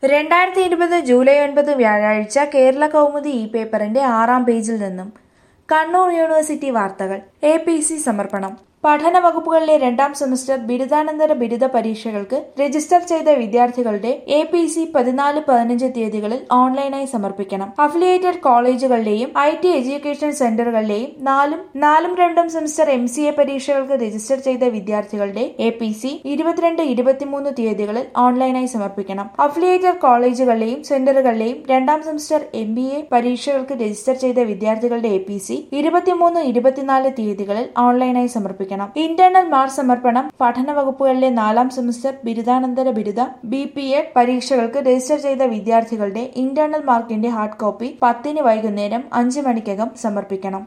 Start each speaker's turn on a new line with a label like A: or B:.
A: രണ്ടായിരത്തി ഇരുപത് ജൂലൈ ഒൻപത് വ്യാഴാഴ്ച കേരള കൗമുദി ഇ പേപ്പറിന്റെ ആറാം പേജിൽ നിന്നും കണ്ണൂർ യൂണിവേഴ്സിറ്റി വാർത്തകൾ എ പി സി സമർപ്പണം പഠന വകുപ്പുകളിലെ രണ്ടാം സെമസ്റ്റർ ബിരുദാനന്തര ബിരുദ പരീക്ഷകൾക്ക് രജിസ്റ്റർ ചെയ്ത വിദ്യാർത്ഥികളുടെ എ പി സി പതിനാല് പതിനഞ്ച് തീയതികളിൽ ഓൺലൈനായി സമർപ്പിക്കണം അഫിലിയേറ്റഡ് കോളേജുകളിലെയും ഐ ടി എഡ്യൂക്കേഷൻ സെന്ററുകളിലെയും നാലും നാലും രണ്ടും സെമസ്റ്റർ എം സി എ പരീക്ഷകൾക്ക് രജിസ്റ്റർ ചെയ്ത വിദ്യാർത്ഥികളുടെ എ പി സി ഇരുപത്തിരണ്ട് ഇരുപത്തിമൂന്ന് തീയതികളിൽ ഓൺലൈനായി സമർപ്പിക്കണം അഫിലിയേറ്റഡ് കോളേജുകളിലെയും സെന്ററുകളിലെയും രണ്ടാം സെമസ്റ്റർ എം ബി എ പരീക്ഷകൾക്ക് രജിസ്റ്റർ ചെയ്ത വിദ്യാർത്ഥികളുടെ എ പി സി ഇരുപത്തിമൂന്ന് ഇരുപത്തിനാല് തീയതികളിൽ ഓൺലൈനായി സമർപ്പിക്കണം ഇന്റേണൽ മാർക്ക് സമർപ്പണം പഠന വകുപ്പുകളിലെ നാലാം സെമസ്റ്റർ ബിരുദാനന്തര ബിരുദ ബി പി എഡ് പരീക്ഷകൾക്ക് രജിസ്റ്റർ ചെയ്ത വിദ്യാർത്ഥികളുടെ ഇന്റേണൽ മാർക്കിന്റെ ഹാർഡ് കോപ്പി പത്തിന് വൈകുന്നേരം അഞ്ച് മണിക്കകം സമർപ്പിക്കണം